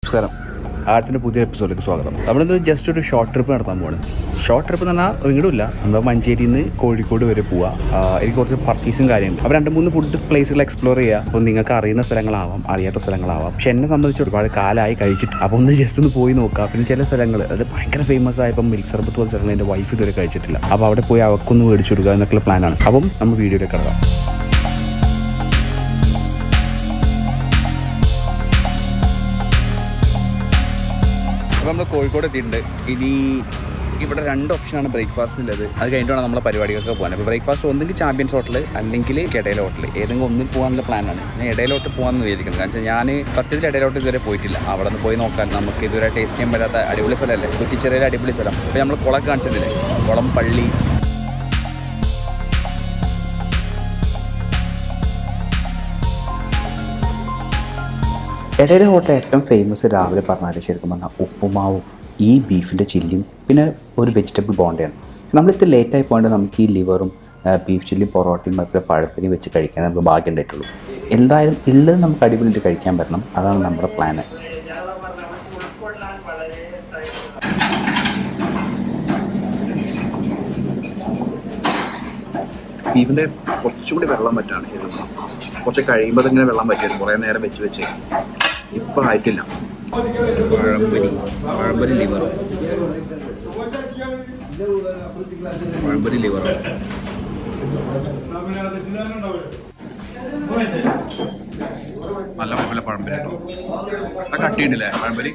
നമസ്കാരം ആഴത്തിൻ്റെ പുതിയ എപ്പിസോഡിലേക്ക് സ്വാഗതം നമ്മളിന്ന് ജസ്റ്റ് ഒരു ഷോർട്ട് ട്രിപ്പ് നടത്താൻ പോവാണ് ഷോർട്ട് ട്രിപ്പ് എന്ന് പറഞ്ഞാൽ ഇങ്ങോട്ടില്ല നമ്മൾ മഞ്ചേരിയിൽ നിന്ന് കോഴിക്കോട് വരെ പോവാം എനിക്ക് കുറച്ച് പർച്ചേസും കാര്യമുണ്ട് അപ്പോൾ രണ്ട് മൂന്ന് ഫുഡ് പ്ലേസുകൾ എക്സ്പ്ലോർ ചെയ്യുക അപ്പോൾ നിങ്ങൾക്ക് അറിയുന്ന സ്ഥലങ്ങളാവാം അറിയാത്ത സ്ഥലങ്ങളാവാം പക്ഷെ എന്നെ സംബന്ധിച്ച് ഒരുപാട് കാലമായി കഴിച്ചിട്ട് അപ്പോൾ ഒന്ന് ജസ്റ്റ് ഒന്ന് പോയി നോക്കുക പിന്നെ ചില സ്ഥലങ്ങൾ അത് ഭയങ്കര ഫേമസ് ആയപ്പോൾ മിൽക്ക് സർബത്ത് പോലെ സ്ഥലങ്ങൾ എൻ്റെ വൈഫ് ഇതുവരെ കഴിച്ചിട്ടില്ല അപ്പോൾ അവിടെ പോയി അവർക്കൊന്ന് മേടിച്ചു കൊടുക്കുക എന്നൊക്കെയുള്ള പ്ലാനാണ് അപ്പം നമ്മൾ വീഡിയോയിലേക്ക് കിടക്കാം അപ്പോൾ നമ്മൾ കോഴിക്കോട് എത്തിയിട്ടുണ്ട് ഇനി ഇവിടെ രണ്ട് ഓപ്ഷനാണ് ബ്രേക്ക്ഫാസ്റ്റിനുള്ളത് അത് കഴിഞ്ഞിട്ടാണ് നമ്മളെ പരിപാടികൾക്ക് പോകാൻ അപ്പോൾ ബ്രേക്ക്ഫാസ്റ്റ് ഒന്നെങ്കിൽ ചാമ്പ്യൻസ് ഹോട്ടൽ അല്ലെങ്കിൽ ഇടയിലെ ഹോട്ടൽ ഏതെങ്കിലും ഒന്നിൽ പോകാനുള്ള പ്ലാനാണ് ഞാൻ ഇടയിലോട്ട് പോകാമെന്ന് വിചാരിക്കുന്നത് കാരണം വെച്ചാൽ ഞാൻ സത്യത്തിൽ ഇടയിലോട്ട് ഇതുവരെ പോയിട്ടില്ല അവിടെ നിന്ന് പോയി നോക്കാൻ നമുക്ക് ഇതുവരെ ടേസ്റ്റ് ചെയ്യാൻ പറ്റാത്ത അടിപൊളി സ്ഥലമല്ലേ കുറ്റിച്ചെറിയിലെ അടിപൊളി സ്ഥലം അപ്പോൾ നമ്മൾ കുളം കാണിച്ചതില്ലേ കുളം പള്ളി ഇടയിലെ ഹോട്ടൽ ഏറ്റവും ഫേമസ് രാവിലെ പറഞ്ഞാൽ ശരിക്കും പറഞ്ഞാൽ ഉപ്പുമാവും ഈ ബീഫിൻ്റെ ചില്ലിയും പിന്നെ ഒരു വെജിറ്റബിൾ ബോണ്ടയാണ് നമ്മളിത് ലേറ്റായി പോയിട്ട് നമുക്ക് ഈ ലിവറും ബീഫ് ചില്ലിയും പൊറോട്ടയും അതുപോലെ പഴപ്പരിയും വെച്ച് കഴിക്കാൻ നമുക്ക് ഭാഗ്യം ഉണ്ടായിട്ടുള്ളൂ എന്തായാലും ഉള്ളത് നമുക്ക് അടിപൊളിയിട്ട് കഴിക്കാൻ പറ്റണം അതാണ് നമ്മുടെ പ്ലാന് ബീഫിൻ്റെ കുറച്ചുകൂടി വെള്ളം പറ്റാണ് ശരിക്കും കുറച്ച് കഴിയുമ്പോൾ ഇങ്ങനെ വെള്ളം പറ്റിയിരുന്നു കുറേ നേരം വെച്ച് വെച്ച് ഇപ്പം ആയിട്ടില്ല പഴംപൊരി പഴംപൊരി ലിവർ പഴംപൊരി ലിവർ നല്ല കുഴപ്പമില്ല പഴംപൊരി കേട്ടോ നല്ല കട്ടിയുണ്ടല്ലേ പഴംപൊരി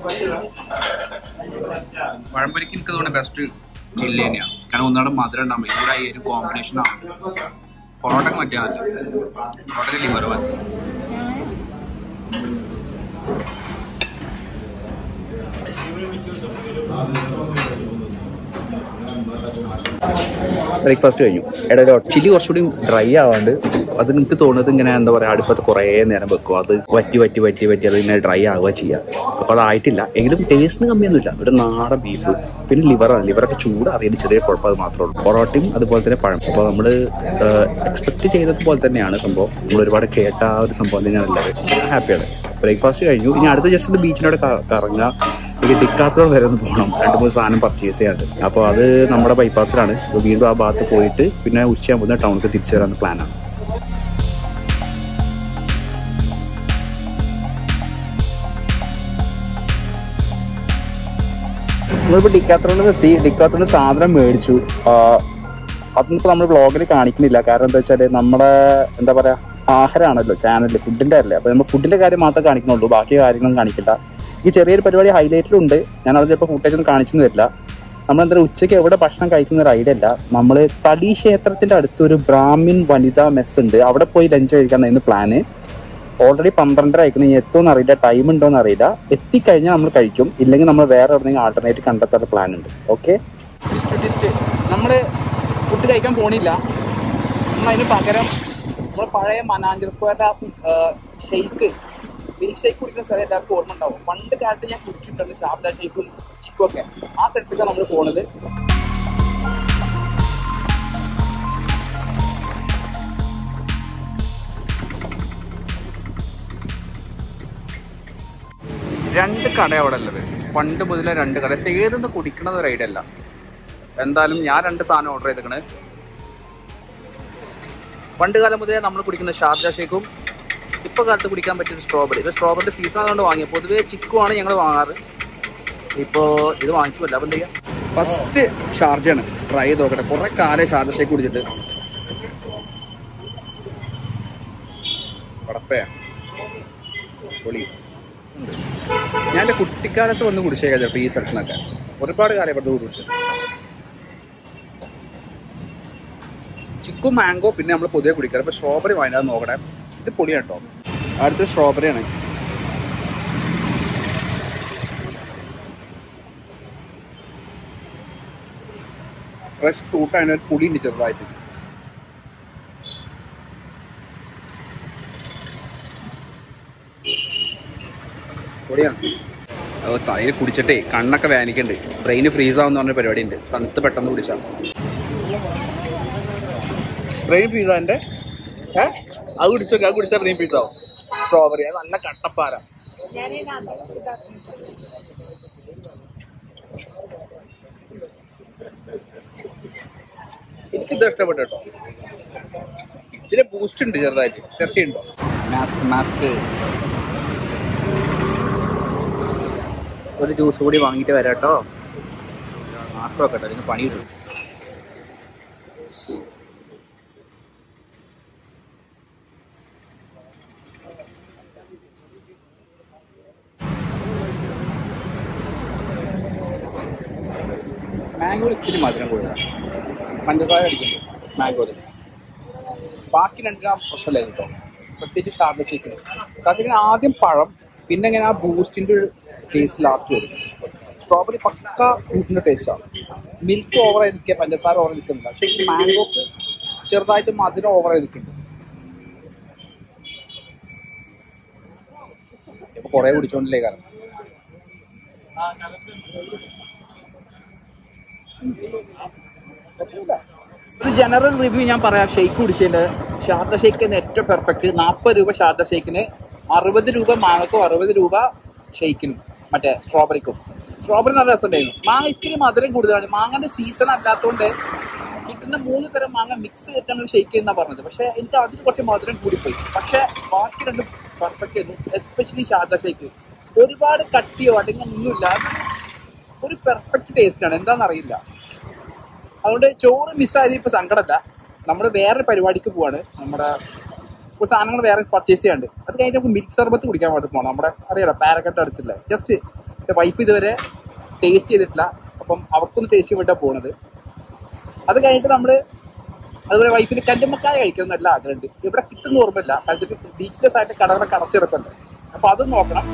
പഴംപൊരിക്ക് എനിക്ക് തോന്നുന്നത് ബെസ്റ്റ് ചില്ലി തന്നെയാണ് കാരണം ഒന്നാട് മധുരം ഉണ്ടാകുമ്പോൾ ഇവിടെ ഈ ഒരു കോമ്പിനേഷൻ ആണ് പൊറോട്ടക്ക് പറ്റിയാൽ മതി പൊറോട്ടക്ക് ലിവർ മതി ബ്രേക്ക്ഫാസ്റ്റ് കഴിഞ്ഞു ഇടയിലോ ചില്ലി കുറച്ചുകൂടി ഡ്രൈ ആവാണ്ട് അത് എനിക്ക് തോന്നുന്നത് ഇങ്ങനെ എന്താ പറയുക അടുപ്പത്ത് കുറേ നേരം വെക്കും അത് വറ്റി വറ്റി വറ്റി വറ്റി അത് ഇങ്ങനെ ഡ്രൈ ആവുക ചെയ്യുക അപ്പോൾ അതായിട്ടില്ല എങ്കിലും ടേസ്റ്റിന് കമ്മിയൊന്നുമില്ല ഒരു നാടൻ ബീഫ് പിന്നെ ലിവറാണ് ലിവറൊക്കെ ചൂട് അറിയാൻ ചെറിയ കുഴപ്പം അത് മാത്രമേ ഉള്ളൂ പൊറോട്ടയും അതുപോലെ തന്നെ പഴം അപ്പോൾ നമ്മൾ എക്സ്പെക്ട് ചെയ്തതുപോലെ തന്നെയാണ് സംഭവം നമ്മൾ ഒരുപാട് കേട്ട ആ ഒരു സംഭവം തന്നെയാണ് എല്ലാവരും ഹാപ്പിയാണ് ബ്രേക്ക്ഫാസ്റ്റ് കഴിഞ്ഞു ഇനി അടുത്ത ജസ്റ്റ് ഒന്ന് ബീച്ചിനോട് കറങ്ങുക എനിക്ക് ഡിക്കാത്തോളം വരെ ഒന്ന് പോകണം രണ്ട് മൂന്ന് സാധനം പർച്ചേസ് ചെയ്യാണ്ട് അപ്പോൾ അത് നമ്മുടെ ബൈപ്പാസിലാണ് അപ്പോൾ വീണ്ടും ആ ഭാഗത്ത് പോയിട്ട് പിന്നെ ഉച്ചയാകുമ്പോൾ ടൗണിലേക്ക് തിരിച്ചു വരാനുള്ള പ്ലാനാണ് നമ്മളിപ്പോൾ ഡിക്കാത്രോണിൽ എത്തി ഡിക്കാത്രോണിൽ സാധനം മേടിച്ചു അതൊന്നും നമ്മൾ വ്ളോഗിൽ കാണിക്കുന്നില്ല കാരണം എന്താ വെച്ചാൽ നമ്മുടെ എന്താ പറയുക ആഹാരമാണല്ലോ ചാനലിൽ ഫുഡിൻ്റെ അല്ലേ അപ്പോൾ നമ്മൾ ഫുഡിൻ്റെ കാര്യം മാത്രമേ കാണിക്കുന്നുള്ളൂ ബാക്കി കാര്യങ്ങളൊന്നും കാണിക്കില്ല ഈ ചെറിയൊരു പരിപാടി ഹൈലൈറ്റിലുണ്ട് ഞാൻ അത് ചിലപ്പോൾ ഫുട്ടേജ് ഒന്നും കാണിച്ചു തരില്ല നമ്മളെന്തായാലും ഉച്ചയ്ക്ക് എവിടെ ഭക്ഷണം കഴിക്കുന്ന ഒരു ഐഡിയ അല്ല നമ്മൾ തടി ക്ഷേത്രത്തിന്റെ അടുത്തൊരു ബ്രാഹ്മിൻ വനിതാ മെസ് ഉണ്ട് അവിടെ പോയി ലഞ്ച് കഴിക്കാനായിരുന്നു പ്ലാന് ഓൾറെഡി പന്ത്രണ്ടര അയക്കണം ഇനി എത്തുമെന്ന് അറിയില്ല ടൈം ഉണ്ടോന്ന് അറിയില്ല എത്തിക്കഴിഞ്ഞാൽ നമ്മൾ കഴിക്കും ഇല്ലെങ്കിൽ നമ്മൾ വേറെ എവിടെയെങ്കിലും ആൾട്ടർനേറ്റ് കണ്ടെത്താൻ പ്ലാൻ ഉണ്ട് ഓക്കെ നമ്മൾ ഫുഡ് കഴിക്കാൻ പോണില്ല നമ്മൾ അതിന് പകരം നമ്മൾ പഴയ മനാഞ്ചർ സ്ക്വയറിന്റെ ഷെയ്ക്ക് മിൽക്ക് ഷേക്ക് കുടിക്കുന്ന സ്ഥലം എല്ലാവർക്കും ഓർമ്മ ഉണ്ടാവും പണ്ട് കാലത്ത് ഞാൻ കുടിച്ചിട്ടുണ്ട് ഷാബ്ദ ഷേക്കും ചിക്കും ഒക്കെ ആ സ്ഥലത്തേക്കാണ് നമ്മൾ പോണത് രണ്ട് കട അവിടെ ഉള്ളത് പണ്ട് മുതലേ രണ്ട് കട പക്ഷെ ഏതൊന്ന് കുടിക്കണത് ഒരു ഐഡിയ അല്ല എന്തായാലും ഞാൻ രണ്ട് സാധനം ഓർഡർ ചെയ്തേക്കണ് പണ്ട് കാലം മുതലേ നമ്മൾ കുടിക്കുന്ന ഷാർജ ഷേക്കും ഇപ്പൊ കാലത്ത് കുടിക്കാൻ പറ്റിയ സ്ട്രോബെറി ഇത് സ്ട്രോബെറി സീസൺ ആയതുകൊണ്ട് വാങ്ങിയത് പൊതുവേ ചിക്കുവാണ് ഞങ്ങൾ വാങ്ങാറ് ഇപ്പോൾ ഇത് വാങ്ങിച്ചു അപ്പം എന്ത് ചെയ്യാം ഫസ്റ്റ് ഷാർജയാണ് ട്രൈ ചെയ്ത് നോക്കട്ടെ കുറെ കാലം ഷാർജ ഷേക്ക് കുടിച്ചിട്ട് കടപ്പയാ പൊളി ഞാൻ എൻ്റെ കുട്ടിക്കാലത്ത് വന്ന് കുടിച്ചേക്കാം ചിലപ്പോൾ ഈ സെക്ഷനൊക്കെ ഒരുപാട് കാലം ഇവിടെ കുടിച്ചു ചിക്കു മാംഗോ പിന്നെ നമ്മൾ പൊതുവെ കുടിക്കാറ് അപ്പോൾ സ്ട്രോബെറി വാങ്ങിയത് നോക്കണേ ഇത് പൊളിയാണ് കേട്ടോ അടുത്ത സ്ട്രോബെറി ആണ് ഫ്രഷ് ഫ്രൂട്ട് ആണ് ഒരു പുളി ഉണ്ട് ചെറുതായിട്ട് പൊടിയാണ് അപ്പോൾ തൈര് കുടിച്ചിട്ടേ കണ്ണൊക്കെ വേനിക്കുന്നുണ്ട് ബ്രെയിന് ഫ്രീസ് ആവുന്ന പറഞ്ഞ പരിപാടി ഉണ്ട് തണുത്ത് പെട്ടെന്ന് കുടിച്ചാൽ ബ്രെയിൻ ഫ്രീസ് ഏ അത് കുടിച്ചോക്കെ അത് കുടിച്ചാൽ ബ്രെയിൻ ഫ്രീസ് ആവും സ്ട്രോബെറി അത് നല്ല കട്ടപ്പാര എനിക്കിത് ഇഷ്ടപ്പെട്ടു കേട്ടോ ഇതിന് ബൂസ്റ്റ് ഉണ്ട് ചെറുതായിട്ട് ടെസ്റ്റ് ചെയ്യുന്നുണ്ടോ മാസ്ക് മാസ്ക് ഒരു ജ്യൂസ് കൂടി വാങ്ങിയിട്ട് വരാം കേട്ടോ മാസ്ക് വെക്കട്ടെ അതിന് പണി കിട്ടും മാംഗോ ഇത്തിരി മധുരം കൂടുതലാണ് പഞ്ചസാര അടിക്കുന്നുണ്ട് മാംഗോയിൽ ബാക്കി രണ്ട് ഗ്രാം പ്രശ്നമില്ല കേട്ടോ പ്രത്യേകിച്ച് ഷാർജ ഷേക്കിന് ഷാർജ ഷേക്കിന് ആദ്യം പഴം പിന്നെ ഇങ്ങനെ ആ ബൂസ്റ്റിന്റെ ഒരു ടേസ്റ്റ് ലാസ്റ്റ് വരും സ്ട്രോബെറി പക്ക ഫ്രൂട്ടിന്റെ ടേസ്റ്റാണ് മിൽക്ക് ഓവറായി നിൽക്കുക പഞ്ചസാര ഓവർ നിൽക്കുന്നില്ല പക്ഷേ ഈ മാംഗോക്ക് ചെറുതായിട്ട് മധുരം ഓവറായി നിൽക്കുന്നുണ്ട് ഇപ്പൊ കുറെ കുടിച്ചോണ്ടില്ലേ കാരണം ഒരു ജനറൽ റിവ്യൂ ഞാൻ പറയാം ഷെയ്ക്ക് കുടിച്ചതിന്റെ ഷാർജ ഷെയ്ക്കിന് ഏറ്റവും പെർഫെക്റ്റ് നാൽപ്പത് രൂപ ഷാർജ ഷെയ്ക്കിന് അറുപത് രൂപ മാങ്ങക്കും അറുപത് രൂപ ഷെയ്ക്കിനും മറ്റേ സ്ട്രോബെറിക്കും സ്ട്രോബെറി നല്ല രസമുണ്ടായിരുന്നു മാങ്ങ ഇത്തിരി മധുരം കൂടുതലാണ് മാങ്ങന്റെ സീസൺ അല്ലാത്തതുകൊണ്ട് കിട്ടുന്ന മൂന്ന് തരം മാങ്ങ മിക്സ് ചെയ്തിട്ടാണ് ഒരു ഷെയ്ക്ക് എന്നാ പറഞ്ഞത് പക്ഷെ എനിക്ക് അതിന് കുറച്ച് മധുരം കൂടിപ്പോയി പക്ഷെ ബാക്കി രണ്ടും പെർഫെക്റ്റ് ആയിരുന്നു എസ്പെഷ്യലി ഷാർജ ഷെയ്ക്ക് ഒരുപാട് കട്ടിയോ അല്ലെങ്കിൽ ഒന്നുമില്ല ഒരു പെർഫെക്റ്റ് ടേസ്റ്റ് ആണ് എന്താണെന്ന് അറിയില്ല അതുകൊണ്ട് ചോറ് മിസ്സായത് ഇപ്പൊ സങ്കടമല്ല നമ്മൾ വേറെ പരിപാടിക്ക് പോവാണ് നമ്മുടെ ഇപ്പോൾ സാധനങ്ങൾ വേറെ പർച്ചേസ് ചെയ്യാണ്ട് അത് കഴിഞ്ഞിട്ട് നമുക്ക് മിൽക്ക് സർബത്ത് കുടിക്കാൻ വേണ്ടി പോകണം നമ്മുടെ അറിയാലോ പാരക്കട്ട് അടുത്തില്ല ജസ്റ്റ് വൈഫ് ഇതുവരെ ടേസ്റ്റ് ചെയ്തിട്ടില്ല അപ്പം അവർക്കൊന്ന് ടേസ്റ്റ് വേണ്ടിട്ടാണ് പോണത് അത് കഴിഞ്ഞിട്ട് നമ്മൾ അതുപോലെ വൈഫിന് കല്ലുമ്മക്കായ കഴിക്കണം നല്ല ആഗ്രഹമുണ്ട് ഇവിടെ കിട്ടുന്ന ഓർമ്മയില്ല കഴിച്ചിട്ട് ബീച്ചിലെസ് ആയിട്ട് കടകളൊക്കെ അടച്ചിറപ്പുണ്ട് അപ്പൊ അത് നോക്കണം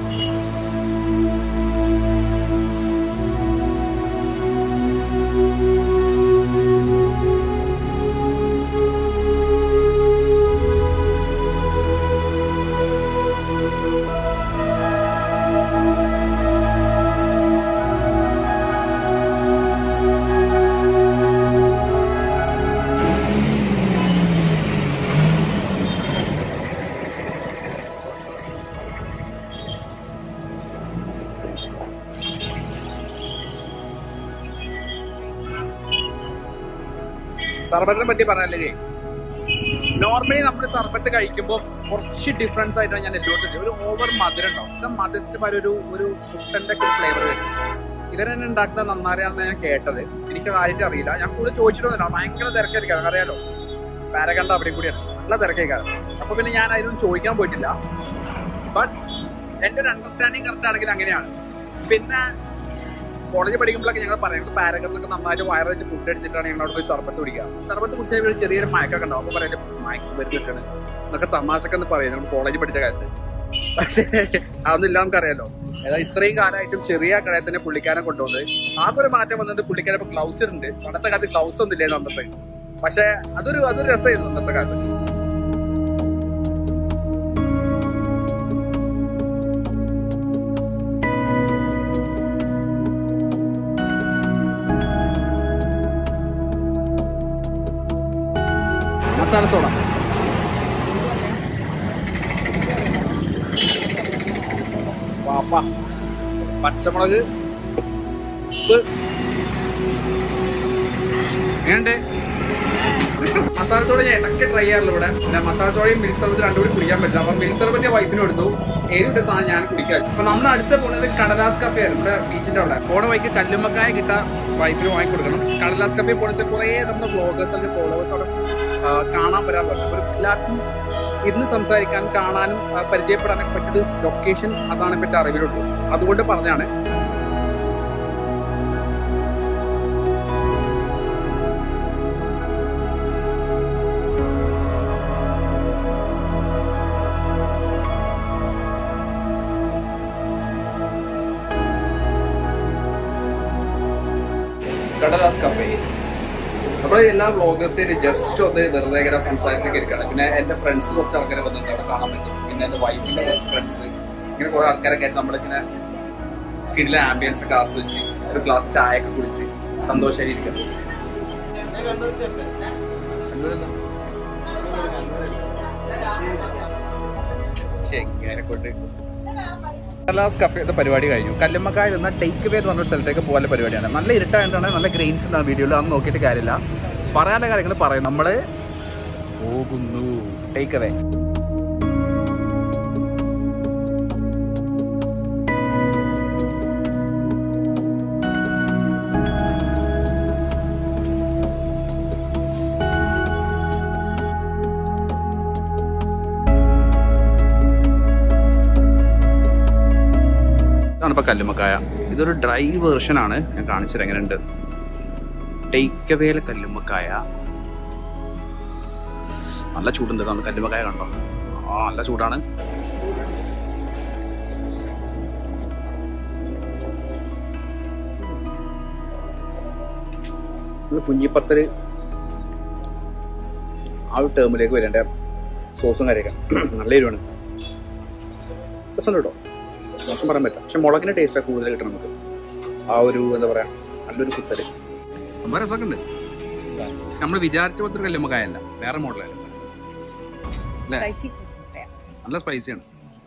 സർബത്തിനെ പറ്റി പറഞ്ഞല്ലേ നോർമലി നമ്മൾ സർബത്ത് കഴിക്കുമ്പോൾ കുറച്ച് ഡിഫറൻസ് ആയിട്ടാണ് ഞാൻ എല്ലായിടത്തും ഒരു ഓവർ മധുരം ഉണ്ടാവും പക്ഷെ മധുരത്തിന് പകരം ഒരു ഒരു മുട്ടന്റെ ഒക്കെ ഫ്ലേവർ വരും ഇവരെ തന്നെ ഉണ്ടാക്കുന്ന നന്നാറിയാണെന്ന് ഞാൻ കേട്ടത് എനിക്ക് കാര്യമായിട്ട് അറിയില്ല ഞാൻ കൂടുതൽ ചോദിച്ചിട്ടൊന്നുമില്ല ഭയങ്കര തിരക്കായിരിക്കും അറിയാലോ പാരകണ്ട അവിടെ കൂടിയാണ് നല്ല തിരക്കേക്കാരം അപ്പൊ പിന്നെ ഞാൻ അതിനൊന്നും ചോദിക്കാൻ പോയിട്ടില്ല ബട്ട് എന്റെ ഒരു അണ്ടർസ്റ്റാൻഡിങ് കറക്റ്റ് ആണെങ്കിൽ അങ്ങനെയാണ് പിന്നെ കോളേജ് പഠിക്കുമ്പോഴൊക്കെ ഞങ്ങൾ പറയുന്നത് പാരകളിലൊക്കെ നന്നായിട്ട് വയറ് വെച്ച് ഫുഡ് അടിച്ചിട്ടാണ് ഞങ്ങളോട് പോയി സർബത്ത് കുടിക്കുക സർബത്ത് കുടിച്ചാൽ ഒരു ചെറിയൊരു മയക്കൊക്കെ ഉണ്ടാവും അപ്പൊ പറയല് മയക്ക് വരുന്നിട്ടാണ് എന്നൊക്കെ തമാശക്ക് എന്ന് പറയും നമ്മൾ കോളേജ് പഠിച്ച കാലത്ത് പക്ഷേ അതൊന്നും ഇല്ല നമുക്കറിയാലോ ഏതാ ഇത്രയും കാലമായിട്ടും ചെറിയ കടയിൽ തന്നെ പുള്ളിക്കാരനെ കൊണ്ടുവന്നത് ആകെ ഒരു മാറ്റം വന്നത് പുള്ളിക്കാരൻ ഇപ്പൊ ഗ്ലൗസ് ഉണ്ട് പണ്ടത്തെ കാലത്ത് ഗ്ലൗസ് ഒന്നും ഇല്ലേ അന്നത്തെ പക്ഷെ അതൊരു അതൊരു രസമായിരുന്നു അന്നത്തെ കാലത്ത് മസാല സോഡ പാപ്പ പച്ചമുളക് ഉപ്പ് എങ്ങനെയുണ്ട് മസാല സോഡ ഞാൻ ഇടയ്ക്ക് ട്രൈ ചെയ്യാറില്ല ഇവിടെ പിന്നെ മസാല സോഡയും മിൽക്ക് സർബത്ത് രണ്ടും കൂടി കുടിക്കാൻ പറ്റില്ല അപ്പൊ മിൽക്ക് സർബത്ത് ഞാൻ വൈഫിന് കൊടുത്തു ഏരിട്ട സാധനം ഞാൻ കുടിക്കാൻ അപ്പൊ നമ്മൾ അടുത്ത് പോകുന്നത് കടലാസ് കപ്പ ആയിരുന്നു ഇവിടെ ബീച്ചിന്റെ അവിടെ പോണ വൈക്ക് കല്ലുമ്മക്കായ കിട്ട വൈഫിന് വാങ്ങി കൊടുക്കണം കടലാസ് കപ്പയെ പോണെച്ച കുറെ നമ്മുടെ ബ്ലോഗേഴ്സ് അല്ലെങ്കിൽ ഫോളോവേഴ്സ് അവിടെ ആ, കാണാൻ വരാൻ പറഞ്ഞു അപ്പൊ എല്ലാവർക്കും ഇരുന്ന് സംസാരിക്കാൻ കാണാനും ആ, പരിചയപ്പെടാനൊക്കെ പറ്റിയ ലൊക്കേഷൻ അതാണ് പറ്റി അറിവിലുള്ളൂ അതുകൊണ്ട് പറഞ്ഞാണ് കടലാസ് കഫേ നമ്മുടെ എല്ലാ വ്ളോഗേഴ്സിനും ജസ്റ്റ് ഒന്ന് വെറുതെ ഇങ്ങനെ സംസാരിച്ചൊക്കെ ഇരിക്കണം പിന്നെ എന്റെ ഫ്രണ്ട്സ് കുറച്ച് ആൾക്കാരെ വന്നിട്ട് അവിടെ കാണാൻ പറ്റും പിന്നെ എന്റെ വൈഫിന്റെ കുറച്ച് ഫ്രണ്ട്സ് ഇങ്ങനെ കുറെ ആൾക്കാരൊക്കെ ആയിട്ട് നമ്മളിങ്ങനെ കിടില ആംബിയൻസ് ഒക്കെ ആസ്വദിച്ച് ഒരു ഗ്ലാസ് ചായ ഒക്കെ കുടിച്ച് സന്തോഷമായി ഇരിക്കണം ശരി അതിനെ കൊണ്ട് ലാസ്റ്റ് കഫേത്തെ പരിപാടി കഴിഞ്ഞു കല്ലുമ്മക്കായ എന്ന ടേക്ക് വേ എന്ന് പറഞ്ഞ സ്ഥലത്തേക്ക് പോലെ പരിപാടിയാണ് നല്ല ഇരുട്ടായിട്ടാണ് നല്ല ഗ്രെയിൻസ് ഉണ്ടാകും വീഡിയോയിൽ അതൊന്നും നോക്കിയിട്ട് കാര്യമില്ല പറയാനുള്ള കാര്യങ്ങൾ പറയും നമ്മൾ പോകുന്നു ടേക്ക് അവേ ഇതാണ് ഇപ്പൊ കല്ലുമ്മക്കായ ഇതൊരു ഡ്രൈ വേർഷൻ ആണ് ഞാൻ കാണിച്ചത് എങ്ങനെയുണ്ട് ടേക്ക് അവേയിലെ കല്ലുമ്മക്കായ നല്ല ചൂടുണ്ട് ഇതാണ് കല്ലുമ്മക്കായ കണ്ടോ ആ നല്ല ചൂടാണ് ഇത് കുഞ്ഞിപ്പത്തല് ആ ഒരു ടേമിലേക്ക് വരേണ്ട സോസും കാര്യമൊക്കെ നല്ല എരിവാണ് രസമുണ്ട് കേട്ടോ മോശം പറയാൻ പറ്റില്ല പക്ഷെ മുളകിന്റെ ടേസ്റ്റ് കൂടുതൽ കിട്ടണം നമുക്ക് ആ ഒരു എന്താ പറയാ നല്ലൊരു കുത്തല് സംഭവം രസമൊക്കെ ഉണ്ട് നമ്മൾ വിചാരിച്ച പോലത്തെ ഒരു കല്ലുമ്മക്കായല്ല വേറെ മോഡലല്ല അല്ലേ നല്ല സ്പൈസിയാണ്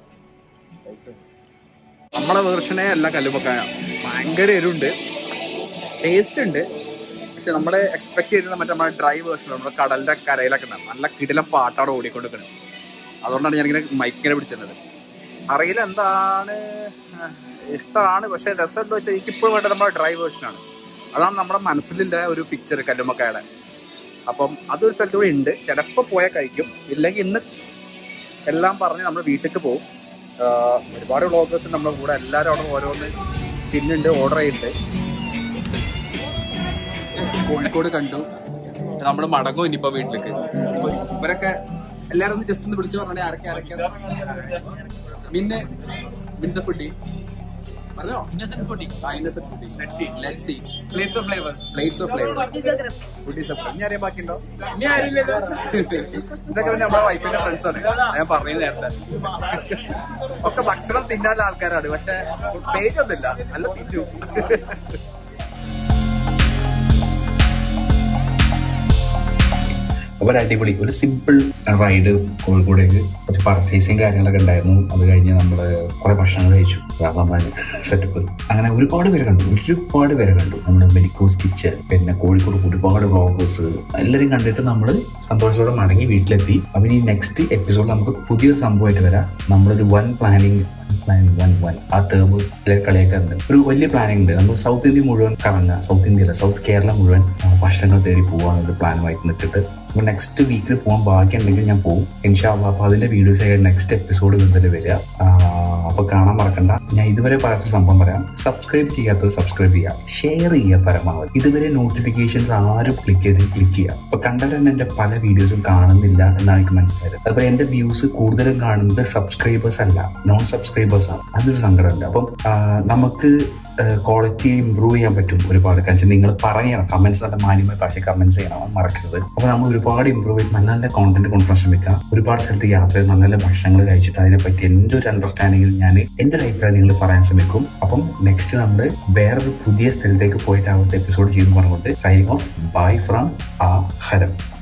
നമ്മളെ വേർഷനെ അല്ല കല്ലുമ്മക്കായ ഭയങ്കര എരിവുണ്ട് ടേസ്റ്റ് ഉണ്ട് പക്ഷെ നമ്മളെ എക്സ്പെക്ട് ചെയ്തത് മറ്റേ നമ്മുടെ ഡ്രൈ വേർഷൻ നമ്മുടെ കടലിന്റെ കരയിലൊക്കെ ഉണ്ടാവും നല്ല കിടിലം പാട്ടാടെ ഓടിക്കൊണ്ടിരിക്കുന്നത് അതുകൊണ്ടാണ് ഞാനിങ്ങനെ മൈക്കിനെ പിടിച്ചിരുന്നത് അറിയില്ല എന്താണ് ഇഷ്ടമാണ് പക്ഷെ രസമുണ്ടോ വെച്ചാൽ എനിക്കിപ്പോഴും വേണ്ടത് നമ്മുടെ ഡ്രൈ വേർഷനാണ് അതാണ് നമ്മുടെ മനസ്സിലുള്ള ഒരു പിക്ചർ കല്ലുമ്മക്കായുടെ അപ്പം അതൊരു സ്ഥലത്ത് കൂടെ ഉണ്ട് ചിലപ്പോൾ പോയാൽ കഴിക്കും ഇല്ലെങ്കിൽ ഇന്ന് എല്ലാം പറഞ്ഞ് നമ്മൾ വീട്ടിലേക്ക് പോകും ആഹ് ഒരുപാട് വ്ളോഗേഴ്സ് നമ്മുടെ കൂടെ എല്ലാവരും അവിടെ ഓരോന്ന് തിന്നുണ്ട് ഓർഡർ ചെയ്യുന്നുണ്ട് കോഴിക്കോട് കണ്ടു നമ്മൾ മടങ്ങും ഇനിയിപ്പോ വീട്ടിലേക്ക് അപ്പൊ ഇവരൊക്കെ എല്ലാരും ഒന്ന് ജസ്റ്റ് ഒന്ന് വിളിച്ചു പറഞ്ഞേ ആരൊക്കെ ആരൊക്കെ പിന്നെ വിന്ത ഫുഡി പറഞ്ഞോ Innocent foodie. Innocent foodie Let's eat. Let's eat Plates of flavors. Plates of flavour foodie separate ഇനി അറിയാൻ ബാക്കിയുണ്ടോ ഇനി ആരുമില്ലല്ലോ. ഇതൊക്കെ പിന്നെ നമ്മുടെ വൈഫിന്റെ ഫ്രണ്ട്സ് ആണ് ഞാൻ പറഞ്ഞു നേരത്തെ ഒക്കെ ഭക്ഷണം തിന്നാനുള്ള ആൾക്കാരാണ് പക്ഷെ പേജ് ഒന്നുമില്ല നല്ല തിന്നു അപ്പോൾ ഒരു അടിപൊളി ഒരു സിമ്പിൾ റൈഡ് കോഴിക്കോടേക്ക് കുറച്ച് പർച്ചേസിങ് കാര്യങ്ങളൊക്കെ ഉണ്ടായിരുന്നു അത് കഴിഞ്ഞ് നമ്മൾ കുറെ ഭക്ഷണങ്ങൾ കഴിച്ചു അതാണ് സെറ്റപ്പ് അങ്ങനെ ഒരുപാട് പേരെ കണ്ടു ഒരുപാട് പേരെ കണ്ടു നമ്മുടെ മെഡിക്കോസ് കിച്ചൺ പിന്നെ കോഴിക്കോട് ഒരുപാട് വ്ളോഗേഴ്സ് എല്ലാവരും കണ്ടിട്ട് നമ്മൾ സന്തോഷത്തോടെ മടങ്ങി വീട്ടിലെത്തി അപ്പം ഇനി നെക്സ്റ്റ് എപ്പിസോഡ് നമുക്ക് പുതിയൊരു സംഭവമായിട്ട് വരാം നമ്മളൊരു one planning plan one one ആ ടേം കളിയാക്കാറുണ്ട് ഒരു വലിയ പ്ലാനിങ് ഉണ്ട് നമ്മൾ സൗത്ത് ഇന്ത്യ മുഴുവൻ കറങ്ങുക സൗത്ത് ഇന്ത്യയിലെ സൗത്ത് കേരള മുഴുവൻ ആ, ഭക്ഷണങ്ങൾ തേടി പോകാന്നൊരു പ്ലാനുമായിട്ട് നിൽക്കിട്ട് അപ്പോൾ നെക്സ്റ്റ് വീക്കിൽ പോകാൻ ബാക്കിയുണ്ടെങ്കിൽ ഞാൻ പോകും ഇൻഷാല്ല അപ്പോൾ അതിന്റെ വീഡിയോസ് ആയിട്ട് നെക്സ്റ്റ് എപ്പിസോഡ് മുതൽ വരിക അപ്പോൾ കാണാൻ മറക്കണ്ട ഞാൻ ഇതുവരെ പറയാത്ത സംഭവം പറയാം സബ്സ്ക്രൈബ് ചെയ്യാത്തവർ സബ്സ്ക്രൈബ് ചെയ്യുക ഷെയർ ചെയ്യുക പരമാവധി ഇതുവരെ നോട്ടിഫിക്കേഷൻസ് ആരും ക്ലിക്ക് ചെയ്ത് ക്ലിക്ക് ചെയ്യുക അപ്പോൾ കണ്ടാൽ തന്നെ എൻ്റെ പല വീഡിയോസും കാണുന്നില്ല എന്നാണ് എനിക്ക് മനസ്സിലായത് അപ്പോൾ എൻ്റെ വ്യൂസ് കൂടുതലും കാണുന്നത് സബ്സ്ക്രൈബേഴ്സ് അല്ല നോൺ സബ്സ്ക്രൈബേഴ്സ് ആണ് അതൊരു സങ്കടമുണ്ട് അപ്പം ആ, നമുക്ക് ക്വാളിറ്റി ഇമ്പ്രൂവ് ചെയ്യാൻ പറ്റും ഒരുപാട് കാരണം നിങ്ങൾ പറയണം കമന്റ്സ് നല്ല മാന്യമായ ഭാഷ കമന്റ്സ് ചെയ്യണം അത് മറക്കരുത് അപ്പോൾ നമ്മൾ ഒരുപാട് ഇമ്പ്രൂവ് ചെയ്ത് നല്ല നല്ല കോണ്ടന്റ് കൊണ്ടുവരാൻ ശ്രമിക്കാം ഒരുപാട് സ്ഥലത്ത് യാത്ര ചെയ്ത് നല്ല നല്ല ഭക്ഷണങ്ങൾ കഴിച്ചിട്ട് അതിനെപ്പറ്റി എൻ്റെ ഒരു അണ്ടർസ്റ്റാൻഡിങ്ങിൽ ഞാൻ എൻ്റെ ഒരു അഭിപ്രായം നിങ്ങൾ പറയാൻ ശ്രമിക്കും അപ്പം നെക്സ്റ്റ് നമ്മൾ വേറൊരു പുതിയ സ്ഥലത്തേക്ക് പോയിട്ട് അവിടുത്തെ എപ്പിസോഡ് ചെയ്ത് പറഞ്ഞുകൊണ്ട് സൈനിങ് ഓഫ് ബൈ ഫ്രം ആ ഹരം